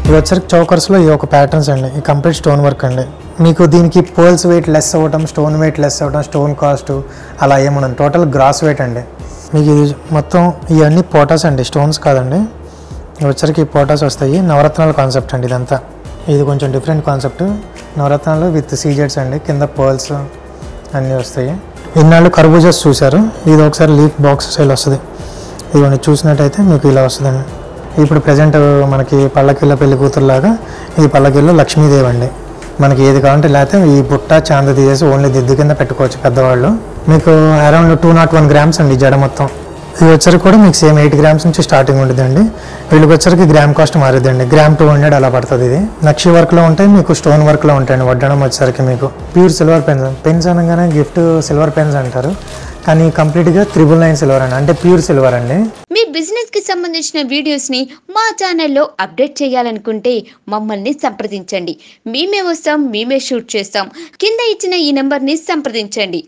ఇవి వచ్చరికి చౌకర్స్లో ఈ ఒక ప్యాటర్న్స్ అండి ఈ కంప్లీట్ స్టోన్ వర్క్ అండి మీకు దీనికి పోల్స్ వెయిట్ లెస్ అవ్వటం స్టోన్ వెయిట్ లెస్ అవ్వటం స్టోన్ కాస్ట్ అలా ఏముండదు టోటల్ గ్రాస్ వెయిట్ అండి మీకు ఇది మొత్తం ఇవన్నీ పోటాస్ అండి స్టోన్స్ కాదండి ఇవి వచ్చరికి పోటాస్ వస్తాయి నవరత్నాల కాన్సెప్ట్ అండి ఇదంతా ఇది కొంచెం డిఫరెంట్ కాన్సెప్ట్ నవరత్నాలు విత్ సీజెట్స్ అండి కింద పర్ల్స్ అన్నీ వస్తాయి ఇన్నాళ్ళు కర్బూజాస్ చూశారు ఇది ఒకసారి లీఫ్ బాక్స్ స్టైల్ వస్తుంది ఇదిగోండి చూసినట్టయితే మీకు ఇలా వస్తుందండి ఇప్పుడు ప్రజెంట్ మనకి పల్లకిల్ల పెళ్లి కూతురులాగా ఈ పల్లకిల్లో లక్ష్మీదేవి అండి మనకి ఏది కావాలంటే లేకపోతే ఈ బుట్ట చాంద తీసేసి ఓన్లీ దిద్దు కింద పెట్టుకోవచ్చు పెద్దవాళ్ళు మీకు around two not one grams అండి ఈ జడ మొత్తం ఇది వచ్చరికి కూడా మీకు సేమ్ ఎయిట్ గ్రామ్స్ నుంచి స్టార్టింగ్ ఉంటుందండి వీళ్ళకి వచ్చరికి గ్రామ్ కాస్ట్ మారుద్దండి గ్రామ్ టూ హండ్రెడ్ అలా పడుతుంది ఇది నక్షి వర్క్లో ఉంటాయి మీకు స్టోన్ వర్క్లో ఉంటాయండి వడ్డడం వచ్చేసరికి మీకు ప్యూర్ సిల్వర్ పెన్స్ పెన్స్ అనగానే గిఫ్ట్ సిల్వర్ పెన్స్ అంటారు కానీ కంప్లీట్గా త్రిబుల్ నైన్ సిల్వర్ అండి అంటే ప్యూర్ సిల్వర్ అండి మీ బిజినెస్ కి సంబంధించిన వీడియోస్ ని మా ఛానల్లో అప్డేట్ చేయాలనుకుంటే మమ్మల్ని సంప్రదించండి మేమే వస్తాం మేమే షూట్ చేస్తాం కింద ఇచ్చిన ఈ నెంబర్ ని సంప్రదించండి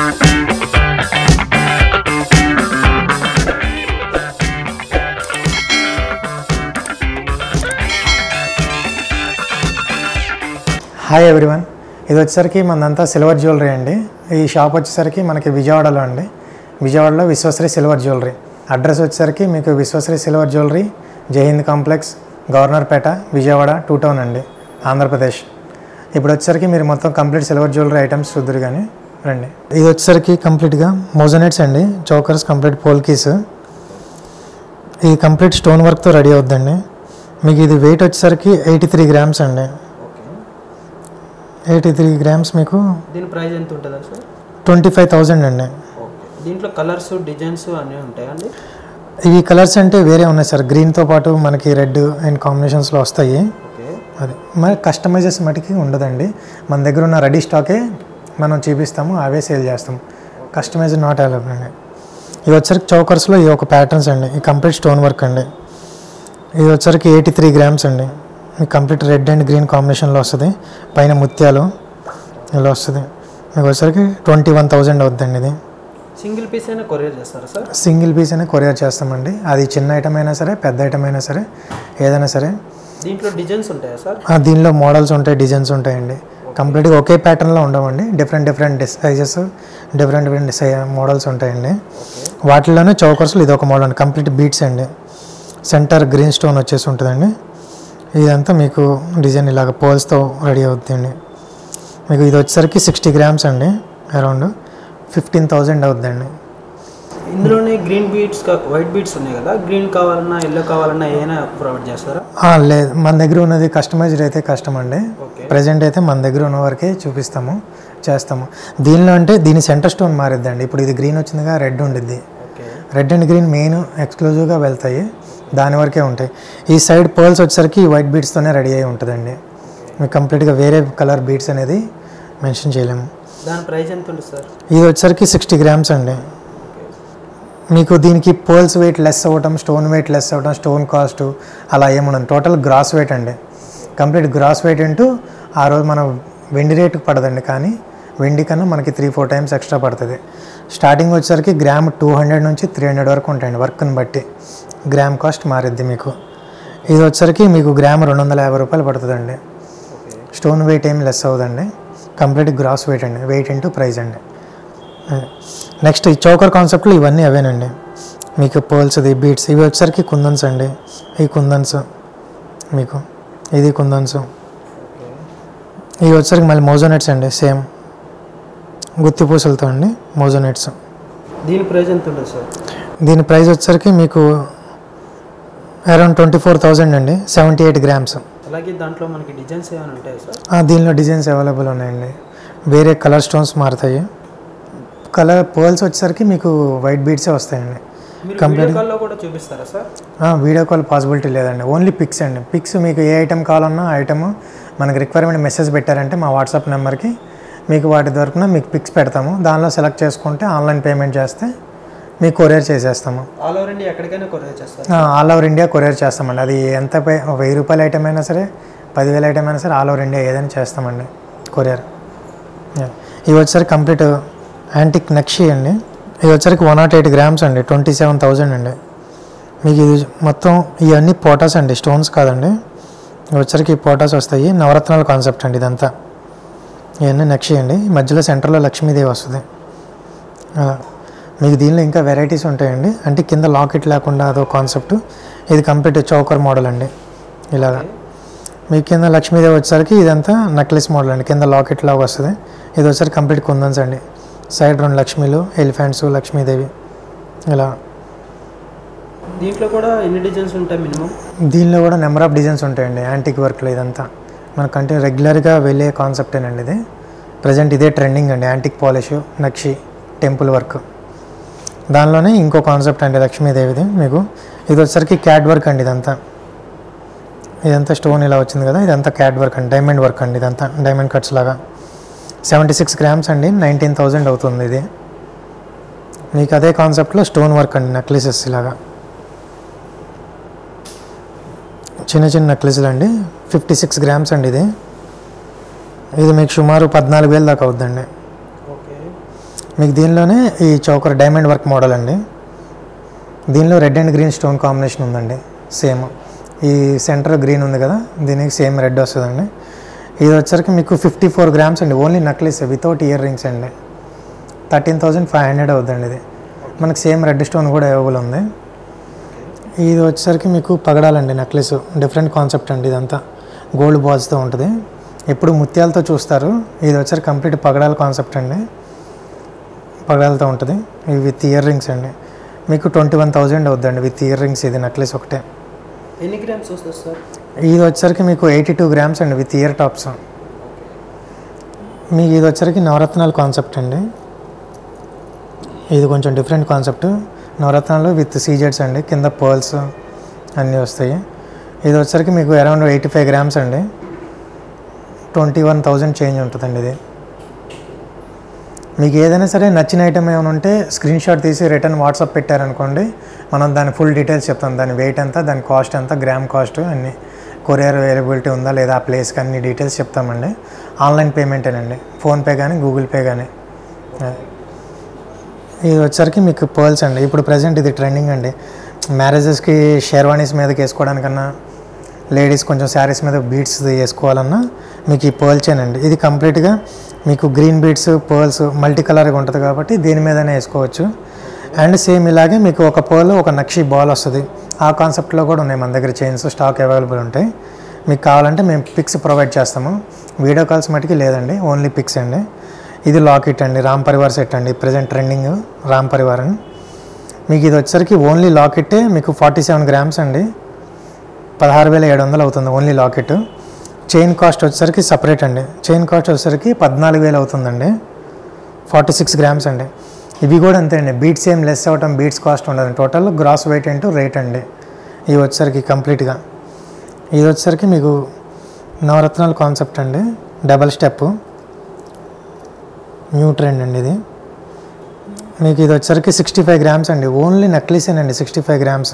హాయ్ ఎవ్రీవన్ ఇది వచ్చేసరికి మనదంతా సిల్వర్ జ్యువెలరీ అండి ఈ షాప్ వచ్చేసరికి మనకి విజయవాడలో అండి విజయవాడలో విశ్వశ్రీ సిల్వర్ జ్యువెలరీ అడ్రస్ వచ్చేసరికి మీకు Vishwasri silver jewellery Jai Hind complex Governorpet Vijayawada two town అండి ఆంధ్రప్రదేశ్ ఇప్పుడు వచ్చేసరికి మీరు మొత్తం కంప్లీట్ సిల్వర్ జ్యువెలరీ ఐటమ్స్ చూద్దరు కానీ రండి ఇది వచ్చేసరికి కంప్లీట్గా మోజనెట్స్ అండి చోకర్స్ కంప్లీట్ పోల్కీస్ ఇది కంప్లీట్ స్టోన్ వర్క్తో రెడీ అవుద్దండి మీకు ఇది వెయిట్ వచ్చేసరికి ఎయిటీ త్రీ గ్రామ్స్ అండి ఎయిటీ త్రీ గ్రామ్స్ మీకు దీని ప్రైస్ ఎంత ఉంటుందా సార్ ట్వంటీ ఫైవ్ థౌజండ్ అండి ఓకే దీంట్లో కలర్స్ డిజైన్స్ అన్నీ ఉంటాయండి ఇవి కలర్స్ అంటే వేరే ఉన్నాయి సార్ గ్రీన్తో పాటు మనకి రెడ్ అండ్ కాంబినేషన్స్లో వస్తాయి ఓకే అది మరి కస్టమైజెస్ మటుకి ఉండదండి మన దగ్గర ఉన్న రెడీ స్టాకే మనం చూపిస్తాము అవే సేల్ చేస్తాము కస్టమైజ్ నాట్ అవైలబుల్ అండి ఇది వచ్చరికి చౌకర్స్లో ఈ ఒక ప్యాటర్న్స్ అండి ఈ కంప్లీట్ స్టోన్ వర్క్ అండి ఇది వచ్చరికి ఎయిటీ త్రీ గ్రామ్స్ అండి మీకు కంప్లీట్ రెడ్ అండ్ గ్రీన్ కాంబినేషన్లో వస్తుంది పైన ముత్యాలు ఇలా వస్తుంది మీకు వచ్చరికి ట్వంటీ వన్ థౌజండ్ అవుద్దండి ఇది సింగిల్ పీస్ అయినా కొరియర్ చేస్తారా సార్ సింగిల్ పీస్ అనే కొరియర్ చేస్తామండి అది చిన్న ఐటమ్ అయినా సరే పెద్ద ఐటమ్ అయినా సరే ఏదైనా సరే దీంట్లో డిజైన్స్ ఉంటాయా సార్ ఆ, దీనిలో మోడల్స్ ఉంటాయి డిజైన్స్ ఉంటాయండి కంప్లీట్గా ఒకే ప్యాటర్న్లో ఉండవండి different different sizes different different సై మోడల్స్ ఉంటాయండి వాటిలోనే చౌకర్స్లో ఇది ఒక మోడల్ అండి కంప్లీట్ బీట్స్ అండి సెంటర్ గ్రీన్ స్టోన్ వచ్చేసి ఉంటుందండి ఇదంతా మీకు డిజైన్ ఇలాగ పోల్స్తో రెడీ అవుతుందండి మీకు ఇది వచ్చేసరికి సిక్స్టీ గ్రామ్స్ అండి అరౌండ్ ఫిఫ్టీన్ థౌజండ్ అవుతుందండి ఇందులోనే గ్రీన్ బీట్స్ వైట్ బీట్స్ ఉన్నాయి కదా గ్రీన్ కావాలన్నా ఎల్లో కావాలన్నా ఏమైనా ప్రొవైడ్ చేస్తారా ఆ, లేదు మన దగ్గర ఉన్నది కస్టమైజ్డ్ అయితే కష్టం అండి ఓకే ప్రజెంట్ అయితే మన దగ్గర ఉన్న వరకే చూపిస్తాము చేస్తాము దీనిలో అంటే దీని సెంటర్ స్టోన్ మారిద్దండి ఇప్పుడు ఇది గ్రీన్ వచ్చిందిగా రెడ్ ఉండిద్ది okay red and green main ఎక్స్క్లూజివ్గా వెళ్తాయి దాని వరకే ఉంటాయి ఈ సైడ్ పర్ల్స్ వచ్చేసరికి వైట్ బీడ్స్తోనే రెడీ అయి ఉంటుందండి మీకు కంప్లీట్గా వేరే కలర్ బీడ్స్ అనేది మెన్షన్ చేయలేము దాని ప్రైస్ ఎంత ఉంటుంది సార్ ఇది వచ్చేసరికి సిక్స్టీ గ్రామ్స్ అండి మీకు దీనికి పోల్స్ వెయిట్ లెస్ అవ్వటం స్టోన్ వెయిట్ లెస్ అవ్వటం స్టోన్ కాస్ట్ అలా ఏముండదు టోటల్ గ్రాస్ వెయిట్ అండి కంప్లీట్ గ్రాస్ వెయిట్ ఇంటూ ఆ రోజు మన వెండి రేటుకు పడదండి కానీ వెండి కన్నా మనకి త్రీ ఫోర్ టైమ్స్ ఎక్స్ట్రా పడుతుంది స్టార్టింగ్ వచ్చేసరికి గ్రామ్ టూ హండ్రెడ్ నుంచి త్రీ హండ్రెడ్ వరకు ఉంటాయండి వర్క్ని బట్టి గ్రామ్ కాస్ట్ మారిద్ది మీకు ఇది వచ్చేసరికి మీకు గ్రామ్ రెండు వందల యాభై రూపాయలు పడుతుందండి ఓకే స్టోన్ వెయిట్ ఏం లెస్ అవ్వదండి కంప్లీట్ గ్రాస్ వెయిట్ అండి వెయిట్ ఇంటూ ప్రైస్ అండి నెక్స్ట్ ఈ చౌకర్ కాన్సెప్ట్లు ఇవన్నీ అవేనండి మీకు పోల్స్ది బీట్స్ ఇవి వచ్చేసరికి కుందన్స్ అండి ఈ కుందన్స్ మీకు ఇది కుందన్స్ ఇవి వచ్చేసరికి మళ్ళీ మోజోనెట్స్ అండి సేమ్ గుత్తి పూసలతో అండి మోజోనెట్స్ దీని ప్రైస్ ఎంత ఉంటుంది సార్ దీని ప్రైస్ వచ్చేసరికి మీకు అరౌండ్ ట్వంటీ ఫోర్ థౌజండ్ అండి సెవెంటీ ఎయిట్ గ్రామ్స్ అలాగే దాంట్లో మనకి డిజైన్స్ ఏమైనా ఉంటాయా సార్ ఆ, దీనిలో డిజైన్స్ అవైలబుల్ ఉన్నాయండి వేరే కలర్ స్టోన్స్ మారుతాయి కలర్ పర్ల్స్ వచ్చేసరికి మీకు వైట్ బీడ్సే వస్తాయండి మీరు Complete- వీడియో కాల్లో కూడా చూపిస్తారా సార్ ఆ, వీడియో కాల్ పాసిబిలిటీ లేదండి ఓన్లీ పిక్స్ అండి పిక్స్ మీకు ఏ ఐటమ్ కావాలన్నా ఐటమ్ మనకి రిక్వైర్మెంట్ మెసేజ్ పెట్టారంటే మా వాట్సాప్ నెంబర్కి మీకు వాటి దొరికిన మీకు పిక్స్ పెడతాము దానిలో సెలెక్ట్ చేసుకుంటే ఆన్లైన్ పేమెంట్ చేస్తే మీకు కొరియర్ చేసేస్తాము ఆల్ ఓవర్ ఇండియా ఎక్కడికైనా కొరియర్ చేస్తారు ఆల్ ఓవర్ ఇండియా కొరియర్ చేస్తామండి అది ఎంత పై- ఒక వెయ్యి రూపాయల ఐటమ్ అయినా సరే పదివేల ఐటమ్ అయినా సరే ఆల్ ఓవర్ ఇండియా ఏదైనా చేస్తామండి కొరియర్ యా. ఇవి వచ్చేసరికి కంప్లీట్ యాంటిక్ నక్షి అండి ఇది వచ్చరికి వన్ నాట్ ఎయిట్ గ్రామ్స్ అండి ట్వంటీ సెవెన్ థౌజండ్ అండి మీకు ఇది మొత్తం ఇవన్నీ పోటాస్ అండి స్టోన్స్ కాదండి ఇవి వచ్చరికి పోటాస్ వస్తాయి నవరత్నాల కాన్సెప్ట్ అండి ఇదంతా ఇవన్నీ నక్షి అండి మధ్యలో సెంటర్లో లక్ష్మీదేవి వస్తుంది అలా మీకు దీనిలో ఇంకా వెరైటీస్ ఉంటాయండి అంటే కింద లాకెట్ లేకుండా అదో కాన్సెప్ట్ ఇది కంప్లీట్ చౌకర్ మోడల్ అండి ఇలాగా మీ కింద లక్ష్మీదేవి వచ్చేసరికి ఇదంతా నెక్లెస్ మోడల్ అండి కింద లాకెట్ లాగా వస్తుంది ఇది వచ్చేసరికి కంప్లీట్ కుందన్స్ అండి సైడ్ రెండు లక్ష్మీలు ఎలిఫెంట్స్ లక్ష్మీదేవి ఇలా దీంట్లో కూడా ఎన్ని డిజైన్స్ ఉంటాయి మినిమం దీనిలో కూడా నెంబర్ ఆఫ్ డిజైన్స్ ఉంటాయండి యాంటిక్ వర్క్లో ఇదంతా మనకు అంటే రెగ్యులర్గా వెళ్ళే కాన్సెప్టేనండి ఇది ప్రజెంట్ ఇదే ట్రెండింగ్ అండి antique polish nakshi temple work దానిలోనే ఇంకో కాన్సెప్ట్ అండి లక్ష్మీదేవిది మీకు ఇది వచ్చేసరికి క్యాడ్ వర్క్ అండి ఇదంతా ఇదంతా స్టోన్ ఇలా వచ్చింది కదా ఇదంతా క్యాడ్ వర్క్ అండి డైమండ్ వర్క్ అండి ఇదంతా డైమండ్ కట్స్ లాగా సెవెంటీ సిక్స్ గ్రామ్స్ అండి నైన్టీన్ థౌజండ్ అవుతుంది ఇది మీకు అదే కాన్సెప్ట్లో స్టోన్ వర్క్ అండి నెక్లెసెస్ ఇలాగా చిన్న చిన్న నెక్లెస్లు అండి ఫిఫ్టీ సిక్స్ గ్రామ్స్ అండి ఇది ఇది మీకు సుమారు పద్నాలుగు వేలు దాకా అవుద్దండి ఓకే మీకు దీనిలోనే ఈ చౌకర్ డైమండ్ వర్క్ మోడల్ అండి దీనిలో red and green stone combination ఉందండి సేమ్ ఈ సెంటర్ గ్రీన్ ఉంది కదా దీనికి సేమ్ రెడ్ వస్తుందండి ఇది వచ్చరికి మీకు ఫిఫ్టీ ఫోర్ గ్రామ్స్ అండి only necklace without earrings అండి థర్టీన్ థౌజండ్ ఫైవ్ హండ్రెడ్ అవుతుందండి ఇది మనకి సేమ్ రెడ్ స్టోన్ కూడా అవైలబుల్ ఉంది ఇది వచ్చేసరికి మీకు పగడాలండి నెక్లెస్ డిఫరెంట్ కాన్సెప్ట్ అండి ఇదంతా గోల్డ్ బాల్స్తో ఉంటుంది ఎప్పుడు ముత్యాలతో చూస్తారు ఇది వచ్చేసరికి కంప్లీట్ పగడాల కాన్సెప్ట్ అండి పగడాలతో ఉంటుంది ఇవి విత్ ఇయర్ రింగ్స్ అండి మీకు ట్వంటీ వన్ థౌజండ్ అవుద్దండి విత్ ఇయర్ రింగ్స్ ఇది నెక్లెస్ ఒకటే ఎన్ని గ్రామ్స్ వస్తుంది సార్ ఇది వచ్చరికి మీకు ఎయిటీ టూ గ్రామ్స్ అండి విత్ ఇయర్ టాప్స్ మీకు ఇది వచ్చరికి నవరత్నాల కాన్సెప్ట్ అండి ఇది కొంచెం డిఫరెంట్ కాన్సెప్ట్ నవరత్నాలు విత్ సీజెడ్స్ అండి కింద పర్ల్స్ అన్నీ వస్తాయి ఇది వచ్చరికి మీకు అరౌండ్ ఎయిటీ ఫైవ్ గ్రామ్స్ అండి ట్వంటీ వన్ థౌజండ్ చేంజ్ ఉంటుందండి ఇది మీకు ఏదైనా సరే నచ్చిన ఐటమ్ ఏమైనా ఉంటే స్క్రీన్ షాట్ తీసి రిటర్న్ వాట్సాప్ పెట్టారనుకోండి మనం దాని ఫుల్ డీటెయిల్స్ చెప్తాం దాని వెయిట్ ఎంత దాని కాస్ట్ ఎంత గ్రామ్ కాస్ట్ అన్ని కొరియర్ అవైలబిలిటీ ఉందా లేదా ఆ ప్లేస్కి అన్ని డీటెయిల్స్ చెప్తామండి ఆన్లైన్ పేమెంటేనండి ఫోన్పే కానీ గూగుల్ పే కానీ ఇది వచ్చరికి మీకు పర్ల్స్ అండి ఇప్పుడు ప్రజెంట్ ఇది ట్రెండింగ్ అండి మ్యారేజెస్కి షేర్వానీస్ మీదకి వేసుకోవడానికన్నా లేడీస్ కొంచెం శారీస్ మీద బీడ్స్ వేసుకోవాలన్నా మీకు ఈ పర్ల్చేనండి ఇది కంప్లీట్గా మీకు గ్రీన్ బీడ్స్ పర్ల్స్ మల్టీ కలర్గా ఉంటుంది కాబట్టి దీని మీదనే వేసుకోవచ్చు అండ్ సేమ్ ఇలాగే మీకు ఒక పర్ల్ ఒక నక్షి బాల్ వస్తుంది ఆ కాన్సెప్ట్లో కూడా ఉన్నాయి మన దగ్గర చైన్స్ స్టాక్ అవైలబుల్ ఉంటాయి మీకు కావాలంటే మేము పిక్స్ ప్రొవైడ్ చేస్తాము వీడియో కాల్స్ మటుకి లేదండి ఓన్లీ పిక్స్ అండి ఇది లాకెట్ అండి రామ్ పరివార్ సెట్ అండి ప్రజెంట్ ట్రెండింగ్ రామ్ పరివార్ అని మీకు ఇది వచ్చరికి ఓన్లీ లాకెట్టే మీకు ఫార్టీ సెవెన్ గ్రామ్స్ అండి పదహారు వేల ఏడు వందలు అవుతుంది ఓన్లీ లాకెట్ చైన్ కాస్ట్ వచ్చేసరికి సపరేట్ అండి చైన్ కాస్ట్ వచ్చేసరికి పద్నాలుగు వేలు అవుతుందండి ఫార్టీ సిక్స్ గ్రామ్స్ అండి ఇవి కూడా అంతే అండి బీట్స్ ఏం లెస్ అవ్వటం బీట్స్ కాస్ట్ ఉండదు total gross weight into rate అండి ఇవి వచ్చేసరికి కంప్లీట్గా ఇది వచ్చేసరికి మీకు నవరత్నాల కాన్సెప్ట్ అండి డబల్ స్టెప్ న్యూ ట్రెండ్ అండి ఇది మీకు ఇది వచ్చరికి సిక్స్టీ ఫైవ్ గ్రామ్స్ అండి ఓన్లీ నెక్లెసేనండి సిక్స్టీ ఫైవ్ గ్రామ్స్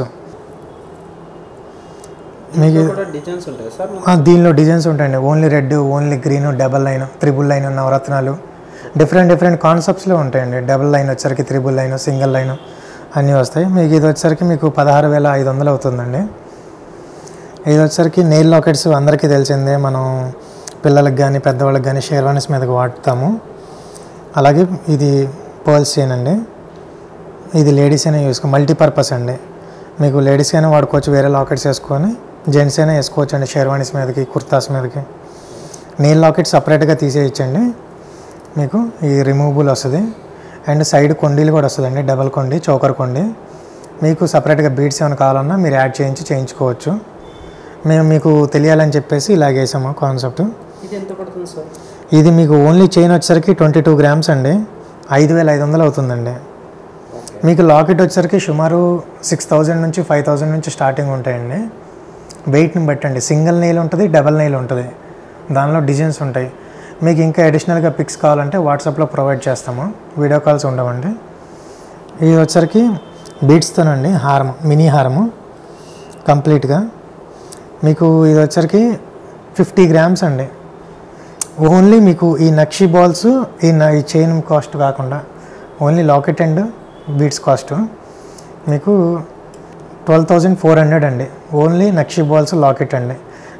మీకు దీంట్లో కూడా డిజైన్స్ ఉంటాయి సార్ ఆ, దీనిలో డిజైన్స్ ఉంటాయండి only red only green double line triple line నవరత్నాలు డిఫరెంట్ డిఫరెంట్ కాన్సెప్ట్స్లో ఉంటాయండి డబుల్ లైన్ వచ్చరికి త్రిబుల్ లైన్ సింగిల్ లైన్ అన్నీ వస్తాయి మీకు ఇది వచ్చరికి మీకు పదహారు వేల ఐదు వందలు అవుతుందండి ఇది వచ్చరికి నెయిల్ లాకెట్స్ అందరికీ తెలిసిందే మనం పిల్లలకి కానీ పెద్దవాళ్ళకి కానీ షేర్వానీస్ మీదకి వాడతాము అలాగే ఇది పర్ల్స్ చైన్ అండి ఇది లేడీస్ అయినా యూస్ మల్టీపర్పస్ అండి మీకు లేడీస్ అయినా వాడుకోవచ్చు వేరే లాకెట్స్ వేసుకొని జెంట్స్ అయినా వేసుకోవచ్చు అండి షేర్వానీస్ మీదకి కుర్తాస్ మీదకి నెయిల్ లాకెట్ సపరేట్గా తీసేయచ్చండి మీకు ఈ రిమూవబుల్ వస్తుంది అండ్ సైడ్ కొండీలు కూడా వస్తుందండి డబల్ కొండి చౌకర్ కొండి మీకు సపరేట్గా బీడ్స్ ఏమైనా కావాలన్నా మీరు యాడ్ చేయించి చేయించుకోవచ్చు మేము మీకు తెలియాలని చెప్పేసి ఇలాగ వేసాము కాన్సెప్ట్ ఇది ఎంత పడుతుంది సార్ ఇది మీకు ఓన్లీ చైన్ వచ్చేసరికి ట్వంటీ టూ గ్రామ్స్ అండి ఐదు వేల ఐదు వందలు అవుతుందండి మీకు లాకెట్ వచ్చేసరికి సుమారు సిక్స్ థౌజండ్ నుంచి ఫైవ్ థౌజండ్ నుంచి స్టార్టింగ్ ఉంటాయండి వెయిట్ని బట్టండి సింగిల్ నెయిల్ ఉంటుంది డబల్ నెయిల్ ఉంటుంది దానిలో డిజైన్స్ ఉంటాయి మీకు ఇంకా అడిషనల్గా పిక్స్ కావాలంటే వాట్సాప్లో ప్రొవైడ్ చేస్తాము వీడియో కాల్స్ ఉండవండి ఇది వచ్చరికి బీట్స్తోనండి హారం మినీ హారము కంప్లీట్గా మీకు ఇది వచ్చరికి ఫిఫ్టీ గ్రామ్స్ అండి ఓన్లీ మీకు ఈ నక్షి బాల్స్ ఈ న- ఈ చైన్ కాస్ట్ కాకుండా only locket and beads cost మీకు ట్వెల్వ్ థౌజండ్ ఫోర్ హండ్రెడ్ అండి ఓన్లీ నక్షి బాల్స్ లాకెట్ అండి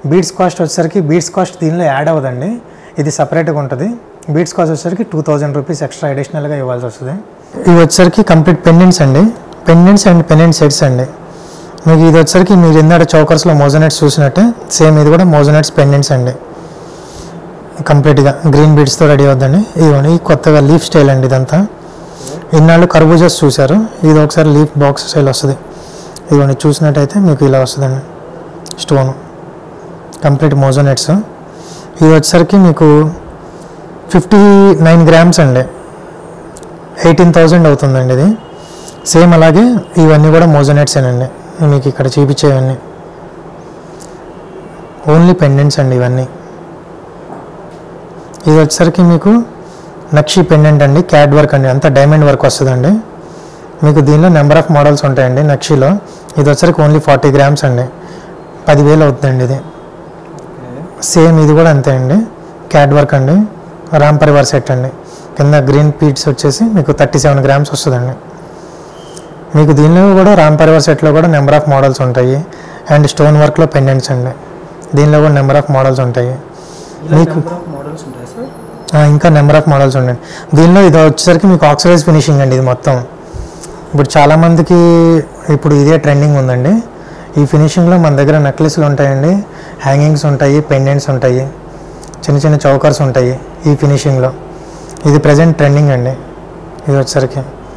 బీడ్స్ కాస్ట్ వచ్చేసరికి బీడ్స్ కాస్ట్ దీనిలో యాడ్ అవ్వదండి ఇది సపరేట్గా ఉంటుంది బీడ్స్ కాస్ట్ వచ్చేసరికి టూ థౌజండ్ రూపీస్ ఎక్స్ట్రా అడిషనల్గా ఇవ్వాల్సి వస్తుంది ఇవి వచ్చేసరికి కంప్లీట్ పెండెంట్స్ అండి పెండెంట్స్ అండ్ పెండెంట్ సెట్స్ అండి మీకు ఇది వచ్చేసరికి మీరు ఇందాక చౌకర్స్లో మోజనెట్స్ చూసినట్టే సేమ్ ఇది కూడా మోజనెట్స్ పెండెంట్స్ అండి కంప్లీట్గా గ్రీన్ బీడ్స్తో రెడీ అవుద్దండి ఇదిగోండి ఈ కొత్తగా లీఫ్ స్టైల్ అండి ఇదంతా ఇన్నాళ్ళు కర్బూజాస్ చూశారు ఇది ఒకసారి లీఫ్ బాక్స్ స్టైల్ వస్తుంది ఇదిగోండి చూసినట్టయితే మీకు ఇలా వస్తుందండి స్టోన్ కంప్లీట్ మోజోనెట్స్ ఇది వచ్చేసరికి మీకు ఫిఫ్టీ నైన్ గ్రామ్స్ అండి ఎయిటీన్ థౌజండ్ అవుతుందండి ఇది సేమ్ అలాగే ఇవన్నీ కూడా మోజోనెట్సేనండి మీకు ఇక్కడ చూపించేవన్నీ ఓన్లీ పెండెంట్స్ అండి ఇవన్నీ ఇది వచ్చేసరికి మీకు నక్షి పెండెంట్ అండి క్యాడ్ వర్క్ అండి అంతా డైమండ్ వర్క్ వస్తుందండి మీకు దీనిలో నెంబర్ ఆఫ్ మోడల్స్ ఉంటాయండి నక్షిలో ఇది వచ్చరికి ఓన్లీ ఫార్టీ గ్రామ్స్ అండి పదివేలు అవుతుందండి ఇది సేమ్ ఇది కూడా అంతే అండి క్యాడ్ వర్క్ అండి రామ్ పరివార్ సెట్ అండి కింద గ్రీన్ పీట్స్ వచ్చేసి మీకు థర్టీ సెవెన్ గ్రామ్స్ వస్తుందండి మీకు దీనిలో కూడా రామ్ పరివార్ సెట్లో కూడా నెంబర్ ఆఫ్ మోడల్స్ ఉంటాయి అండ్ స్టోన్ వర్క్లో పెండెంట్స్ అండి దీనిలో కూడా నెంబర్ ఆఫ్ మోడల్స్ ఉంటాయి ఇలా మీకు- నెంబర్ ఆఫ్ మోడల్స్ ఉంటాయి సార్ ఆ, ఇంకా నెంబర్ ఆఫ్ మోడల్స్ ఉండండి దీనిలో ఇది వచ్చేసరికి మీకు ఆక్సిడైజ్ ఫినిషింగ్ అండి ఇది మొత్తం ఇప్పుడు చాలామందికి ఇప్పుడు ఇదే ట్రెండింగ్ ఉందండి ఈ ఫినిషింగ్లో మన దగ్గర నెక్లెస్లు ఉంటాయండి హ్యాంగింగ్స్ ఉంటాయి పెండెంట్స్ ఉంటాయి చిన్న చిన్న చౌకర్స్ ఉంటాయి ఈ ఫినిషింగ్లో ఇది ప్రజెంట్ ట్రెండింగ్ అండి ఇది వచ్చేసరికి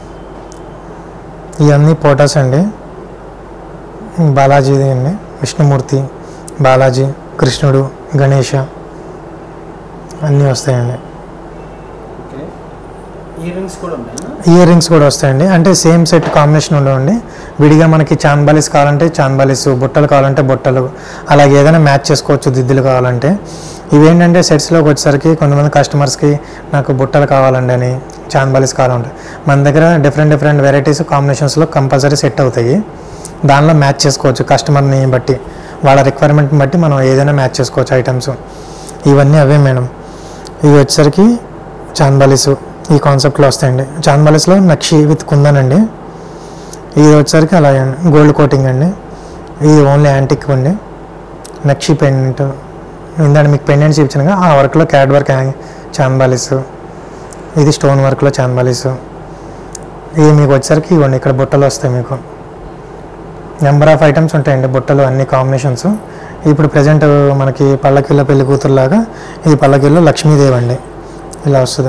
ఇవన్నీ పోటాస్ అండి బాలాజీది అండి విష్ణుమూర్తి బాలాజీ కృష్ణుడు గణేష అన్నీ వస్తాయండి ఓకే ఇయర్ రింగ్స్ కూడా ఉన్నాయా ఇయర్ రింగ్స్ కూడా వస్తాయండి అంటే సేమ్ సెట్ కాంబినేషన్ ఉండవండి విడిగా మనకి చాంబాలిస్ కావాలంటే చాంబాలిస్ బుట్టలు కావాలంటే బుట్టలు అలాగే ఏదైనా మ్యాచ్ చేసుకోవచ్చు దిద్దులు కావాలంటే ఇవేంటంటే సెట్స్లోకి వచ్చేసరికి కొంతమంది కస్టమర్స్కి నాకు బుట్టలు కావాలండి అని చాంబాలిస్ కావాలంటే మన దగ్గర డిఫరెంట్ డిఫరెంట్ వెరైటీస్ కాంబినేషన్స్లో కంపల్సరీ సెట్ అవుతాయి దానిలో మ్యాచ్ చేసుకోవచ్చు కస్టమర్ని బట్టి వాళ్ళ రిక్వైర్మెంట్ని బట్టి మనం ఏదైనా మ్యాచ్ చేసుకోవచ్చు ఐటమ్స్ ఇవన్నీ అవే మేడం ఇవి వచ్చేసరికి చాంబాలిస్ ఈ కాన్సెప్ట్లో వస్తాయండి చాంబాలిస్లో నక్షి విత్ కుందన్ అండి ఇది వచ్చేసరికి అలాగే అండి గోల్డ్ కోటింగ్ అండి ఇది ఓన్లీ యాంటిక్ అండి నక్షి పెండెంట్ ఇందాక మీకు పెండెంట్స్ ఇచ్చిన ఆ వర్క్లో క్యాడ్ వర్క్ హ్యాంగ్ చాంబాలిస్ ఇది స్టోన్ వర్క్లో చాంబాలిస్ ఇది మీకు వచ్చేసరికి ఇవ్వండి ఇక్కడ బుట్టలు వస్తాయి మీకు నెంబర్ ఆఫ్ ఐటమ్స్ ఉంటాయండి బుట్టలు అన్ని కాంబినేషన్స్ ఇప్పుడు ప్రజెంట్ మనకి పల్లకిలో పెళ్లి కూతురులాగా ఇది పల్లకిలో లక్ష్మీదేవి అండి ఇలా వస్తుంది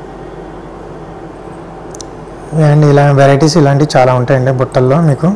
అండ్ ఇలా వెరైటీస్ ఇలాంటివి చాలా ఉంటాయండి బుట్టల్లో మీకు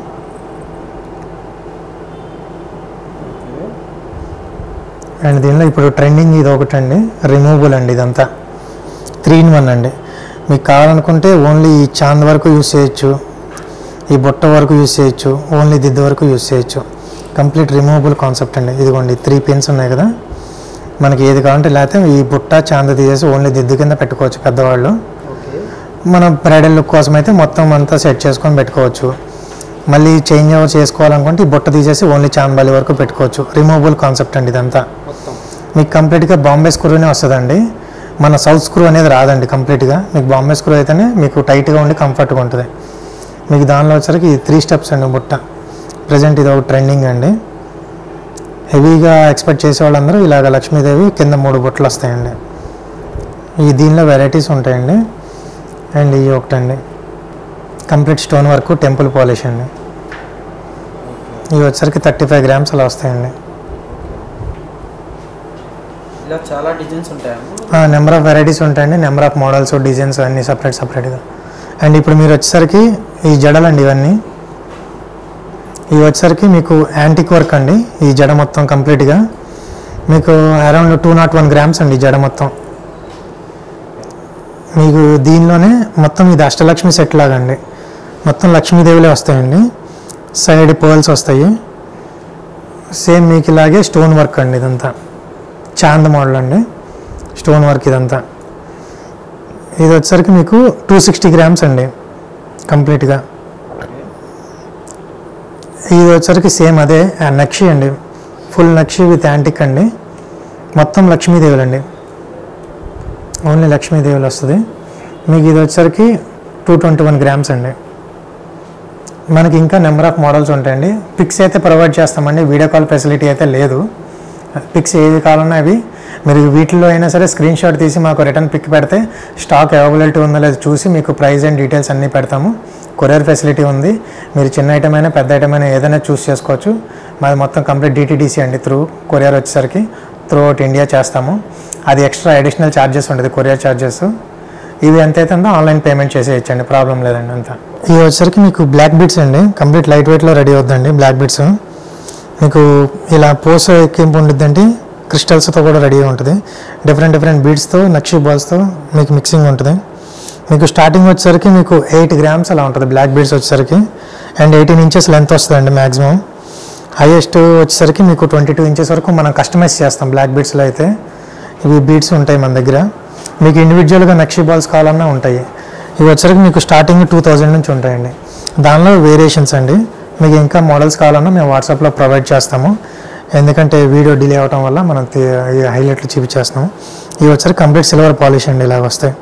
అండ్ దీనిలో ఇప్పుడు ట్రెండింగ్ ఇది ఒకటి అండి రిమూవబుల్ అండి ఇదంతా త్రీ ఇన్ వన్ అండి మీకు కావాలనుకుంటే ఓన్లీ ఈ చాంద్ వరకు యూస్ చేయొచ్చు ఈ బుట్ట వరకు యూస్ చేయొచ్చు ఓన్లీ దిద్దు వరకు యూస్ చేయొచ్చు కంప్లీట్ రిమూవబుల్ కాన్సెప్ట్ అండి ఇదిగోండి త్రీ పిన్స్ ఉన్నాయి కదా మనకి ఏది కావాలంటే లేకపోతే ఈ బుట్ట చాంద తీసేసి ఓన్లీ దిద్దు కింద పెట్టుకోవచ్చు పెద్దవాళ్ళు ఓకే మన బ్రైడల్ లుక్ కోసం అయితే మొత్తం అంతా సెట్ చేసుకొని పెట్టుకోవచ్చు మళ్ళీ చేంజ్ ఓవర్ చేసుకోవాలనుకుంటే ఈ బుట్ట తీసేసి ఓన్లీ చాంబాలి వరకు పెట్టుకోవచ్చు రిమూవబుల్ కాన్సెప్ట్ అండి ఇదంతా మొత్తం మీకు కంప్లీట్గా బాంబే స్క్రూనే వస్తుందండి మన సౌత్ స్క్రూ అనేది రాదండి కంప్లీట్గా మీకు బాంబే స్క్రూ అయితేనే మీకు టైట్గా ఉండి కంఫర్ట్గా ఉంటుంది మీకు దానిలో వచ్చరికి త్రీ స్టెప్స్ అండి బుట్ట ప్రజెంట్ ఇది ఒక ట్రెండింగ్ అండి హెవీగా ఎక్స్పెక్ట్ చేసే వాళ్ళందరూ ఇలాగ లక్ష్మీదేవి కింద మూడు బుట్టలు వస్తాయండి ఈ దీనిలో వెరైటీస్ ఉంటాయండి అండ్ ఈ ఒకటండి complete stone work temple polish అండి ఇవి వచ్చరికి థర్టీ ఫైవ్ గ్రామ్స్ అలా వస్తాయండి ఇలా చాలా డిజైన్స్ ఉంటాయమ్మా నెంబర్ ఆఫ్ వెరైటీస్ ఉంటాయండి నెంబర్ ఆఫ్ మోడల్స్ డిజైన్స్ అన్నీ సపరేట్ సపరేట్గా అండ్ ఇప్పుడు మీరు వచ్చేసరికి ఈ జడలండి ఇవన్నీ ఇవి వచ్చేసరికి మీకు యాంటిక్ వర్క్ అండి ఈ జడ మొత్తం కంప్లీట్గా మీకు around two not one grams అండి ఈ జడ మొత్తం మీకు దీనిలోనే మొత్తం ఇది అష్టలక్ష్మి సెట్ లాగా అండి మొత్తం లక్ష్మీదేవిలే వస్తాయండి సైడ్ పర్ల్స్ వస్తాయి సేమ్ మీకు ఇలాగే స్టోన్ వర్క్ అండి ఇదంతా చాంద్ మోడల్ అండి స్టోన్ వర్క్ ఇదంతా ఇది వచ్చేసరికి మీకు టూ సిక్స్టీ గ్రామ్స్ అండి కంప్లీట్గా ఇది వచ్చేసరికి సేమ్ అదే ఆ నక్షి అండి ఫుల్ నక్షి విత్ యాంటిక్ అండి మొత్తం లక్ష్మీదేవులు అండి ఓన్లీ లక్ష్మీదేవులు వస్తుంది మీకు ఇది వచ్చేసరికి టూ ట్వంటీ వన్ గ్రామ్స్ అండి మనకి ఇంకా నెంబర్ ఆఫ్ మోడల్స్ ఉంటాయండి పిక్స్ అయితే ప్రొవైడ్ చేస్తామండి వీడియో కాల్ ఫెసిలిటీ అయితే లేదు పిక్స్ ఏది కావాలన్నా అవి మీరు వీటిల్లో అయినా సరే స్క్రీన్ షాట్ తీసి మాకు రిటర్న్ పిక్ పెడితే స్టాక్ అవైలబిలిటీ ఉందో లేదో చూసి మీకు ప్రైస్ అండ్ డీటెయిల్స్ అన్నీ పెడతాము కొరియర్ ఫెసిలిటీ ఉంది మీరు చిన్న ఐటమ్ అయినా పెద్ద ఐటమ్ అయినా ఏదైనా చూస్ చేసుకోవచ్చు మాది మొత్తం కంప్లీట్ డిటీడీసీ అండి త్రూ కొరియర్ వచ్చేసరికి త్రూ అవుట్ ఇండియా చేస్తాము అది ఎక్స్ట్రా అడిషనల్ ఛార్జెస్ ఉంటుంది కొరియర్ ఛార్జెస్ ఇవి ఎంత అయితే ఉందో ఆన్లైన్ పేమెంట్ చేసేయచ్చండి ప్రాబ్లం లేదండి అంతా ఇవి వచ్చేసరికి మీకు బ్లాక్ బీట్స్ అండి కంప్లీట్ లైట్ వెయిట్లో రెడీ అవుతుందండి బ్లాక్ బీట్స్ మీకు ఇలా పోస్ ఎక్కింపు ఉండిద్దండి క్రిస్టల్స్తో కూడా రెడీ ఉంటుంది డిఫరెంట్ డిఫరెంట్ బీడ్స్తో నక్షి బాల్స్తో మీకు మిక్సింగ్ ఉంటుంది మీకు స్టార్టింగ్ వచ్చేసరికి మీకు ఎయిట్ గ్రామ్స్ అలా ఉంటుంది బ్లాక్ బీడ్స్ వచ్చేసరికి అండ్ ఎయిటీన్ ఇంచెస్ లెంత్ వస్తుందండి మ్యాక్సిమం హైయెస్ట్ వచ్చేసరికి మీకు ట్వంటీ టూ ఇంచెస్ వరకు మనం కస్టమైజ్ చేస్తాం బ్లాక్ బీడ్స్లో అయితే ఇవి బీడ్స్ ఉంటాయి మన దగ్గర మీకు ఇండివిజువల్గా నక్షి బాల్స్ కావాలన్నా ఉంటాయి ఇవి వచ్చరికి మీకు స్టార్టింగ్ టూ థౌజండ్ నుంచి ఉంటాయండి దానిలో వేరియేషన్స్ అండి మీకు ఇంకా మోడల్స్ కావాలన్నా మేము వాట్సాప్లో ప్రొవైడ్ చేస్తాము ఎందుకంటే వీడియో డిలే అవడం వల్ల మనం తీ- ఈ హైలైట్లు చూపించేస్తున్నాము ఇవి వచ్చరికి కంప్లీట్ సిల్వర్ పాలిష్ అండి ఇలాగ వస్తాయి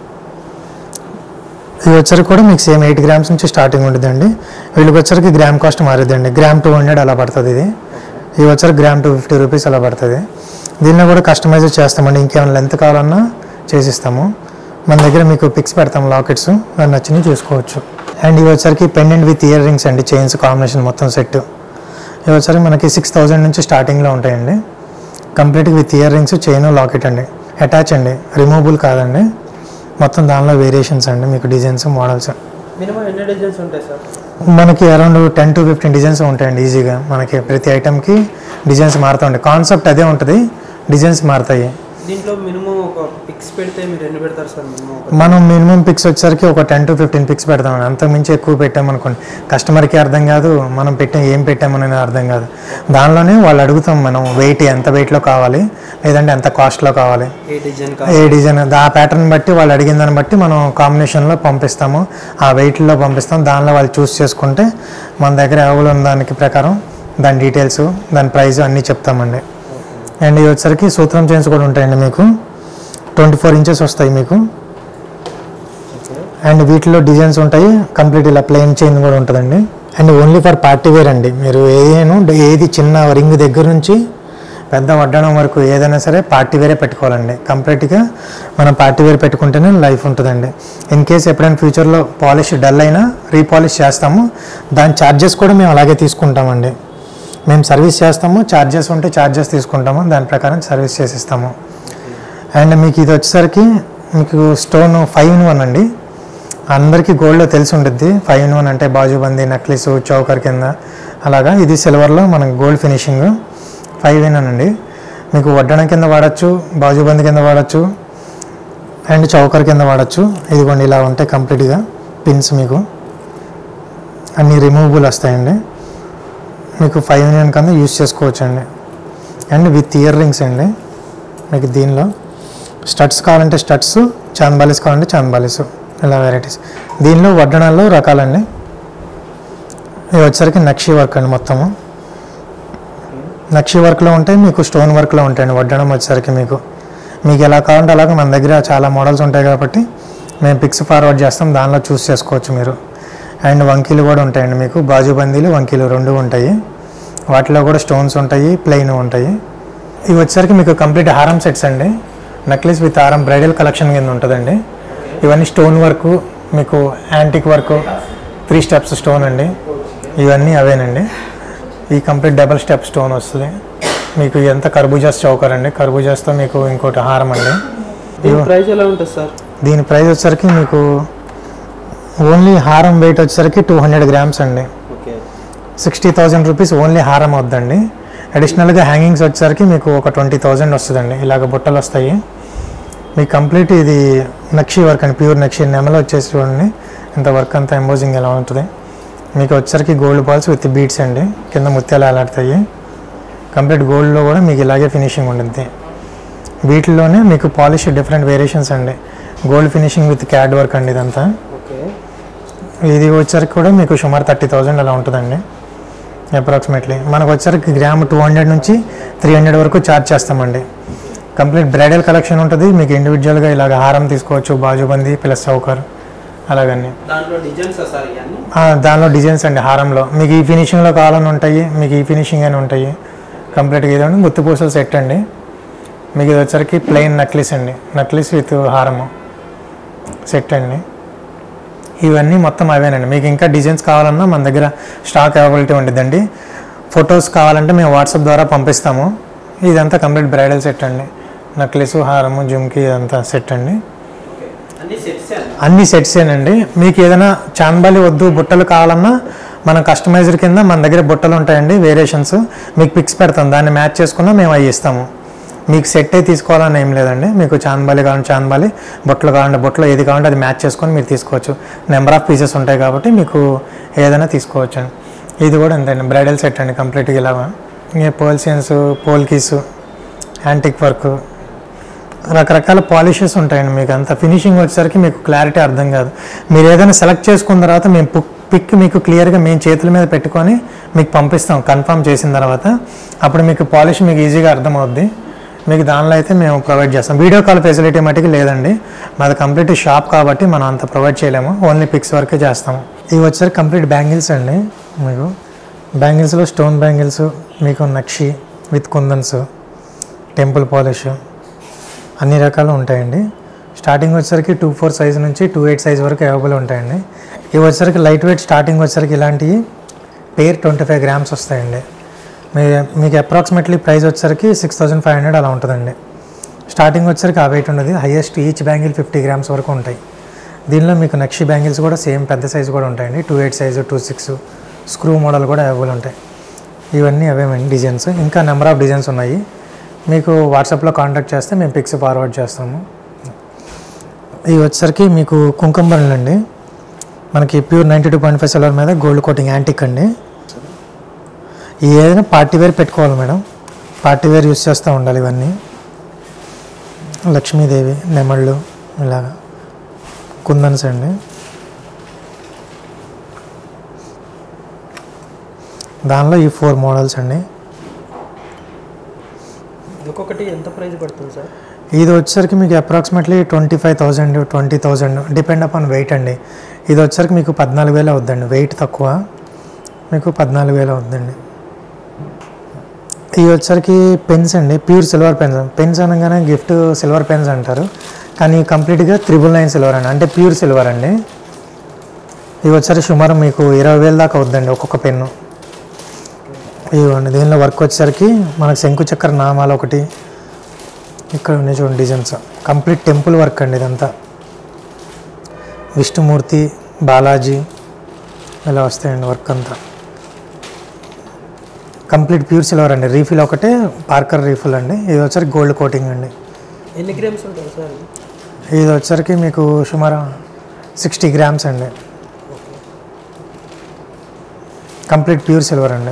ఇవి వచ్చరికి కూడా మీకు సేమ్ ఎయిట్ గ్రామ్స్ నుంచి స్టార్టింగ్ ఉంటుందండి వీళ్ళకి వచ్చరికి గ్రామ్ కాస్ట్ మారిద్దండి గ్రామ్ టూ హండ్రెడ్ అలా పడుతుంది ఇది ఇవి వచ్చరికి గ్రామ్ టూ ఫిఫ్టీ రూపీస్ అలా పడుతుంది దీనిలో కూడా కస్టమైజ్ చేస్తామండి ఇంకేమైనా లెంత్ కావాలన్నా చేసిస్తాము మన దగ్గర మీకు పిక్స్ పెడతాం లాకెట్స్ దాన్ని నచ్చినవి చూసుకోవచ్చు అండ్ ఇవి వచ్చరికి పెండెంట్ విత్ ఇయర్ రింగ్స్ అండి చైన్స్ కాంబినేషన్ మొత్తం సెట్ ఇవి వచ్చరికి మనకి సిక్స్ థౌజండ్ నుంచి స్టార్టింగ్లో ఉంటాయండి కంప్లీట్గా with earrings chain locket అండి అటాచ్ అండి రిమూవబుల్ కాదండి మొత్తం దానిలో వేరియేషన్స్ అండి మీకు డిజైన్స్ మోడల్స్ మినిమం ఎన్ని డిజైన్స్ ఉంటాయి సార్ మనకి around ten to fifteen designs ఉంటాయండి ఈజీగా మనకి ప్రతి ఐటమ్కి డిజైన్స్ మారుతూ ఉంటాయి కాన్సెప్ట్ అదే ఉంటుంది డిజైన్స్ మారుతాయి దీంట్లో మినిమం ఒక పిక్స్ పెడితే మీరు ఎన్ని పెడతారు సార్ మినిమం ఒక మనం మినిమం పిక్స్ వచ్చేసరికి ఒక టెన్ టు ఫిఫ్టీన్ పిక్స్ పెడతామండి అంతకు మించి ఎక్కువ పెట్టామనుకోండి కస్టమర్కి అర్థం కాదు మనం పెట్టాం ఏం పెట్టామనేది అర్థం కాదు దానిలోనే వాళ్ళు అడుగుతాం మనం వెయిట్ ఎంత వెయిట్లో కావాలి లేదంటే ఎంత కాస్ట్లో కావాలి ఏ డిజైన్ ఏ డిజైన్ ఆ ప్యాటర్న్ బట్టి వాళ్ళు అడిగిన దాన్ని బట్టి మనం కాంబినేషన్లో పంపిస్తాము ఆ వెయిట్లో పంపిస్తాం దానిలో వాళ్ళు చూస్ చేసుకుంటే మన దగ్గర అవైలబుల్ ఉన్న దానికి ప్రకారం దాని డీటెయిల్స్ దాని ప్రైస్ అన్నీ చెప్తామండి అండ్ ఇవి వచ్చరికి సూత్రం చైన్స్ కూడా ఉంటాయండి మీకు ట్వంటీ ఫోర్ ఇంచెస్ వస్తాయి మీకు అండ్ వీటిలో డిజైన్స్ ఉంటాయి కంప్లీట్ ఇలా ప్లెయిన్ చైన్ కూడా ఉంటుందండి and only for party wear అండి మీరు ఏదేను ఏది చిన్న రింగ్ దగ్గర నుంచి పెద్ద వడ్డడం వరకు ఏదైనా సరే పార్టీ వేరే పెట్టుకోవాలండి కంప్లీట్గా మనం పార్టీ వేర్ పెట్టుకుంటేనే లైఫ్ ఉంటుందండి ఇన్ కేస్ ఎప్పుడైనా ఫ్యూచర్లో పాలిష్ డల్ అయినా రీపాలిష్ చేస్తాము దాని ఛార్జెస్ కూడా మేము అలాగే తీసుకుంటామండి మేము సర్వీస్ చేస్తాము ఛార్జెస్ ఉంటే ఛార్జెస్ తీసుకుంటాము దాని ప్రకారం సర్వీస్ చేసిస్తాము అండ్ మీకు ఇది వచ్చేసరికి మీకు స్టోన్ ఫైవ్ ఇన్ వన్ అండి అందరికీ గోల్డ్లో తెలిసి ఉంటుంది ఫైవ్ ఇన్ వన్ అంటే బాజుబందీ నక్లీస్ చౌకర్ కింద అలాగా ఇది సిల్వర్లో మనకు gold finishing five in one అండి మీకు వడ్డన కింద వాడచ్చు బాజుబందీ కింద వాడచ్చు అండ్ చౌకర్ కింద వాడచ్చు ఇదిగోండి ఇలా ఉంటాయి కంప్లీట్గా పిన్స్ మీకు అన్ని రిమూవబుల్ వస్తాయండి మీకు ఫైవ్ ఇన్ వన్ కింద యూస్ చేసుకోవచ్చు అండి అండ్ విత్ ఇయర్ రింగ్స్ అండి మీకు దీనిలో స్టడ్స్ కావాలంటే స్టడ్స్ చాందబాలిస్ కావాలంటే చాందబాలిస్ ఇలా వెరైటీస్ దీనిలో వడ్డనాల్లో రకాలండి ఇవి వచ్చరికి నక్షి వర్క్ అండి మొత్తము నక్షి వర్క్లో ఉంటాయి మీకు స్టోన్ వర్క్లో ఉంటాయండి వడ్డనం వచ్చేసరికి మీకు మీకు ఎలా కావాలంటే అలాగే మన దగ్గర చాలా మోడల్స్ ఉంటాయి కాబట్టి మేము పిక్స్ ఫార్వర్డ్ చేస్తాం దానిలో చూస్ చేసుకోవచ్చు మీరు అండ్ వంకీలు కూడా ఉంటాయండి మీకు బాజుబందీలు వంకీలు రెండు ఉంటాయి వాటిలో కూడా స్టోన్స్ ఉంటాయి ప్లెయిన్ ఉంటాయి ఇవి వచ్చేసరికి మీకు కంప్లీట్ హారం సెట్స్ అండి నెక్లెస్ విత్ హారం బ్రైడల్ కలెక్షన్ కింద ఉంటుందండి ఇవన్నీ స్టోన్ వర్క్ మీకు antique work three steps stone అండి ఇవన్నీ అవేనండి ఈ కంప్లీట్ డబల్ స్టెప్ స్టోన్ వస్తుంది మీకు ఎంత కర్బూజాస్ చౌకర్ అండి కర్బూజాస్తో మీకు ఇంకోటి హారం అండి దీని ప్రైస్ ఎలా ఉంటుంది సార్ దీని ప్రైస్ వచ్చేసరికి మీకు ఓన్లీ హారం వెయిట్ వచ్చేసరికి టూ హండ్రెడ్ గ్రామ్స్ అండి okay sixty thousand rupees only హారం అవుద్దండి అడిషనల్గా హ్యాంగింగ్స్ వచ్చేసరికి మీకు ఒక ట్వంటీ థౌజండ్ వస్తుందండి ఇలాగ బుట్టలు వస్తాయి మీకు కంప్లీట్ ఇది నక్షి వర్క్ అండి ప్యూర్ నక్షి నెమలో వచ్చేసి చూడండి ఇంత వర్క్ అంతా ఎంబోజింగ్ ఎలా ఉంటుంది మీకు వచ్చేసరికి గోల్డ్ బాల్స్ విత్ బీట్స్ అండి కింద ముత్యాలు అలాడతాయి కంప్లీట్ గోల్డ్లో కూడా మీకు ఇలాగే ఫినిషింగ్ ఉంటుంది వీటిలోనే మీకు పాలిష్ డిఫరెంట్ వేరియేషన్స్ అండి gold finishing with CAD work అండి ఇదంతా ఓకే ఇది వచ్చరికి కూడా మీకు సుమారు థర్టీ థౌజండ్ అలా ఉంటుందండి అప్రాక్సిమేట్లీ మనకు వచ్చరికి గ్రామ్ టూ హండ్రెడ్ నుంచి త్రీ హండ్రెడ్ వరకు ఛార్జ్ చేస్తామండి కంప్లీట్ బ్రైడల్ కలెక్షన్ ఉంటుంది మీకు ఇండివిజువల్గా ఇలాగ హారం తీసుకోవచ్చు బాజుబంది ప్లస్ చౌకర్ అలాగని దాంట్లో డిజైన్స్ సార్ ఇవన్నీ ఆ, దానిలో డిజైన్స్ అండి హారంలో మీకు ఈ ఫినిషింగ్లో కావాలని ఉంటాయి మీకు ఈ ఫినిషింగ్ అని ఉంటాయి కంప్లీట్గా ఇదండి గుత్తి పూసల సెట్ అండి మీకు ఇది వచ్చరికి ప్లెయిన్ నక్లిస్ అండి నక్లిస్ విత్ హారము సెట్ అండి ఇవన్నీ మొత్తం అవేనండి మీకు ఇంకా డిజైన్స్ కావాలన్నా మన దగ్గర స్టాక్ అవైలబిలిటీ ఉంటుందండి ఫొటోస్ కావాలంటే మేము వాట్సాప్ ద్వారా పంపిస్తాము ఇదంతా కంప్లీట్ బ్రైడల్ సెట్ అండి నక్లెస్ హారము జుమ్కి ఇదంతా సెట్ అండి అన్ని సెట్స్ అన్ని సెట్సేనండి మీకు ఏదైనా చాన్బాలి వద్దు బుట్టలు కావాలన్నా మనం కస్టమైజర్ కింద మన దగ్గర బుట్టలు ఉంటాయండి వేరియేషన్స్ మీకు పిక్స్ పెడతాం దాన్ని మ్యాచ్ చేసుకున్నా మేము అవి ఇస్తాము మీకు సెట్ అయి తీసుకోవాలని ఏం లేదండి మీకు చాన్బాలి కావాలంటే చాన్బాలి బుట్టలు కావాలంటే బుట్టలు ఏది కావాలంటే అది మ్యాచ్ చేసుకొని మీరు తీసుకోవచ్చు నెంబర్ ఆఫ్ పీసెస్ ఉంటాయి కాబట్టి మీకు ఏదైనా తీసుకోవచ్చు అండి ఇది కూడా అంతే అండి బ్రైడల్ సెట్ అండి కంప్లీట్గా ఇలా ఇంకా పోల్సియన్స్ పోల్కీస్ యాంటిక్ వర్క్ రకరకాల పాలిషెస్ ఉంటాయండి మీకు అంత ఫినిషింగ్ వచ్చేసరికి మీకు క్లారిటీ అర్థం కాదు మీరు ఏదైనా సెలెక్ట్ చేసుకున్న తర్వాత మేము పిక్ పిక్ మీకు క్లియర్గా మేము చేతుల మీద పెట్టుకొని మీకు పంపిస్తాం కన్ఫర్మ్ చేసిన తర్వాత అప్పుడు మీకు పాలిష్ మీకు ఈజీగా అర్థమవుద్ది మీకు దానిలో అయితే మేము ప్రొవైడ్ చేస్తాం వీడియో కాల్ ఫెసిలిటీ మటుకు లేదండి మాది కంప్లీట్ షాప్ కాబట్టి మనం అంత ప్రొవైడ్ చేయలేము ఓన్లీ పిక్స్ వరకే చేస్తాము ఇవి వచ్చేసరికి కంప్లీట్ బ్యాంగిల్స్ అండి మీకు బ్యాంగిల్స్లో స్టోన్ బ్యాంగిల్స్ మీకు నక్షి విత్ కుందన్స్ టెంపుల్ పాలిష్ అన్ని రకాలు ఉంటాయండి స్టార్టింగ్ వచ్చేసరికి టూ ఫోర్ సైజ్ నుంచి టూ ఎయిట్ సైజ్ వరకు అవైలబుల్ ఉంటాయండి ఇవి వచ్చేసరికి లైట్ వెయిట్ స్టార్టింగ్ వచ్చేసరికి ఇలాంటివి పేర్ ట్వంటీ ఫైవ్ గ్రామ్స్ వస్తాయండి మీ మీకు అప్రాక్సిమేట్లీ ప్రైస్ వచ్చేసరికి సిక్స్ థౌజండ్ ఫైవ్ హండ్రెడ్ అలా ఉంటుందండి స్టార్టింగ్ వచ్చేసరికి ఆ వెయిట్ ఉండదు highest each bangle fifty grams వరకు ఉంటాయి దీనిలో మీకు నక్షి బ్యాంగిల్స్ కూడా సేమ్ పెద్ద సైజు కూడా ఉంటాయండి two eight size two six screw model కూడా అవైలబుల్ ఉంటాయి ఇవన్నీ అవేమండి డిజైన్స్ ఇంకా నెంబర్ ఆఫ్ డిజైన్స్ ఉన్నాయి మీకు వాట్సాప్లో కాంటాక్ట్ చేస్తే మేము పిక్స్ ఫార్వర్డ్ చేస్తాము ఇవి వచ్చేసరికి మీకు కుంకుమలు అండి మనకి pure ninety two point five silver మీద గోల్డ్ కోటింగ్ యాంటిక్ అండి ఈ ఏదైనా పార్టీ వేర్ పెట్టుకోవాలి మేడం పార్టీ వేర్ యూస్ చేస్తూ ఉండాలి ఇవన్నీ లక్ష్మీదేవి నెమళ్ళు ఇలాగా కుందన్స్ అండి దానిలో ఈ ఫోర్ మోడల్స్ అండి ఒక్కొక్కటి ఎంత ప్రైస్ పడుతుంది సార్ ఇది వచ్చేసరికి మీకు approximately twenty five thousand twenty thousand depend upon weight అండి ఇది వచ్చేసరికి మీకు పద్నాలుగు వేలు అవుద్దండి వెయిట్ తక్కువ మీకు పద్నాలుగు వేలు అవుద్దండి ఇవి వచ్చేసరికి పెన్స్ అండి ప్యూర్ సిల్వర్ పెన్స్ పెన్స్ అనగానే గిఫ్ట్ సిల్వర్ పెన్స్ అంటారు కానీ కంప్లీట్గా త్రిబుల్ నైన్ సిల్వర్ అండి అంటే ప్యూర్ సిల్వర్ అండి ఇవి వచ్చేసరికి సుమారు మీకు ఇరవై వేలు దాకా అవుద్దండి ఒక్కొక్క పెన్ను ఇవ్వండి దీనిలో వర్క్ వచ్చేసరికి మనకు శంకు చక్ర నామాలు ఒకటి ఇక్కడ ఉన్నాయి చూడండి డిజైన్స్ కంప్లీట్ టెంపుల్ వర్క్ అండి ఇదంతా విష్ణుమూర్తి బాలాజీ ఇలా వస్తాయండి వర్క్ అంతా కంప్లీట్ ప్యూర్ సిల్వర్ అండి రీఫిల్ ఒకటే పార్కర్ రీఫిల్ అండి ఇది వచ్చరికి గోల్డ్ కోటింగ్ అండి ఎన్ని గ్రామ్స్ ఉంటుంది సార్ ఇది వచ్చరికి మీకు సుమారు సిక్స్టీ గ్రామ్స్ అండి కంప్లీట్ ప్యూర్ సిల్వర్ అండి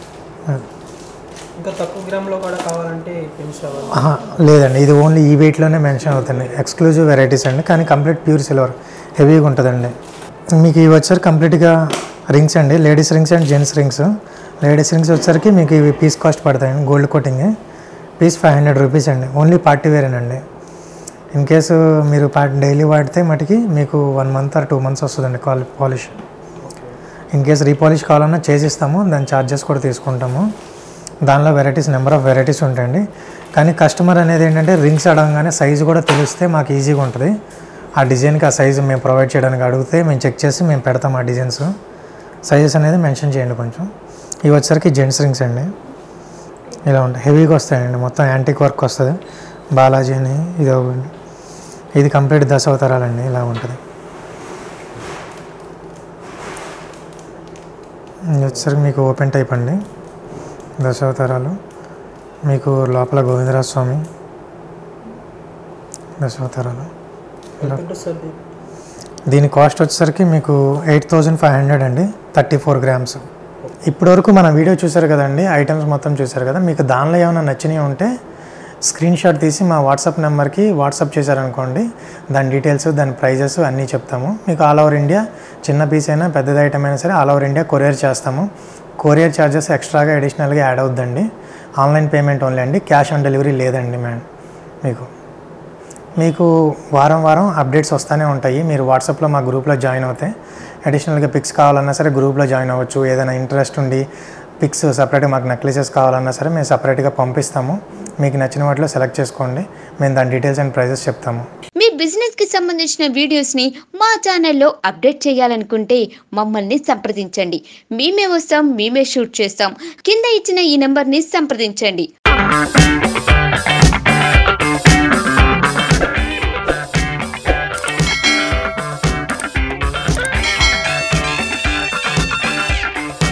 ఇంకా తక్కువ గ్రామ్లో కూడా కావాలంటే పెన్స్ కావాలి ఆహా, లేదండి ఇది ఓన్లీ ఈ వెయిట్లోనే మెన్షన్ అవుతుంది ఎక్స్క్లూజివ్ వెరైటీస్ అండి కానీ కంప్లీట్ ప్యూర్ సిల్వర్ హెవీగా ఉంటుందండి మీకు ఇవి వచ్చారు కంప్లీట్గా రింగ్స్ అండి ladies rings and gents rings ladies rings వచ్చరికి మీకు ఇవి పీస్ కాస్ట్ పడతాయండి gold coating piece five hundred rupees అండి ఓన్లీ పార్టీ వేరేనండి ఇన్ కేసు మీరు డైలీ వాడితే మటుకి మీకు one month or two months వస్తుందండి కాల్ పాలిష్ ఇన్ కేస్ రీపాలిష్ కావాలన్నా చేసిస్తాము దాని ఛార్జెస్ కూడా తీసుకుంటాము దానిలో వెరైటీస్ నెంబర్ ఆఫ్ వెరైటీస్ ఉంటాయండి కానీ కస్టమర్ అనేది ఏంటంటే రింగ్స్ అడగగానే సైజు కూడా తెలిస్తే మాకు ఈజీగా ఉంటుంది ఆ డిజైన్కి ఆ సైజు మేము ప్రొవైడ్ చేయడానికి అడిగితే మేము చెక్ చేసి మేము పెడతాం ఆ డిజైన్స్ సైజెస్ అనేది మెన్షన్ చేయండి కొంచెం ఇవి వచ్చరికి జెంట్స్ రింగ్స్ అండి ఇలా ఉంటాయి హెవీగా వస్తాయండి మొత్తం యాంటిక్ వర్క్ వస్తుంది బాలాజీ అని ఇది ఒకటి ఇది కంప్లీట్ దశ అవతారాలండి ఇలా ఉంటుంది ఇది వచ్చేసరికి మీకు ఓపెన్ టైప్ అండి దశావతారాలు మీకు లోపల గోవిందరాజ స్వామి దశావతారాలు ఎంత ఉంటుంది సార్ ఇది? దీని కాస్ట్ వచ్చేసరికి మీకు ఎయిట్ థౌజండ్ ఫైవ్ హండ్రెడ్ అండి థర్టీ ఫోర్ గ్రామ్స్ ఇప్పటివరకు మన వీడియో చూసారు కదండి ఐటమ్స్ మొత్తం చూసారు కదా మీకు దానిలో ఏమైనా నచ్చినవి ఉంటే స్క్రీన్ షాట్ తీసి మా వాట్సాప్ నెంబర్కి వాట్సాప్ చేశారనుకోండి దాని డీటెయిల్స్ దాని ప్రైజెస్ అన్నీ చెప్తాము మీకు ఆల్ ఓవర్ ఇండియా చిన్న పీస్ అయినా పెద్దది ఐటమ్ అయినా సరే ఆల్ ఓవర్ ఇండియా కొరియర్ చేస్తాము కొరియర్ ఛార్జెస్ ఎక్స్ట్రాగా అడిషనల్గా యాడ్ అవుద్దండి ఆన్లైన్ పేమెంట్ ఓన్లీ అండి క్యాష్ ఆన్ డెలివరీ లేదండి మేడం మీకు మీకు వారం వారం అప్డేట్స్ వస్తూనే ఉంటాయి మీరు వాట్సాప్లో మా గ్రూప్లో జాయిన్ అవుతే అడిషనల్గా పిక్స్ కావాలన్నా సరే గ్రూప్లో జాయిన్ అవ్వచ్చు ఏదైనా ఇంట్రెస్ట్ ఉండి పిక్స్ సపరేట్గా మాకు నెక్లెసెస్ కావాలన్నా సరే మేము సపరేట్గా పంపిస్తాము మీకు నచ్చిన వాటిలో సెలెక్ట్ చేసుకోండి మేము దాని డీటెయిల్స్ అండ్ ప్రైజెస్ చెప్తాము మీ బిజినెస్ కి సంబంధించిన వీడియోస్ ని మా ఛానల్లో అప్డేట్ చేయాలనుకుంటే మమ్మల్ని సంప్రదించండి మేమే వస్తాం మేమే షూట్ చేస్తాం కింద ఇచ్చిన ఈ నెంబర్ ని సంప్రదించండి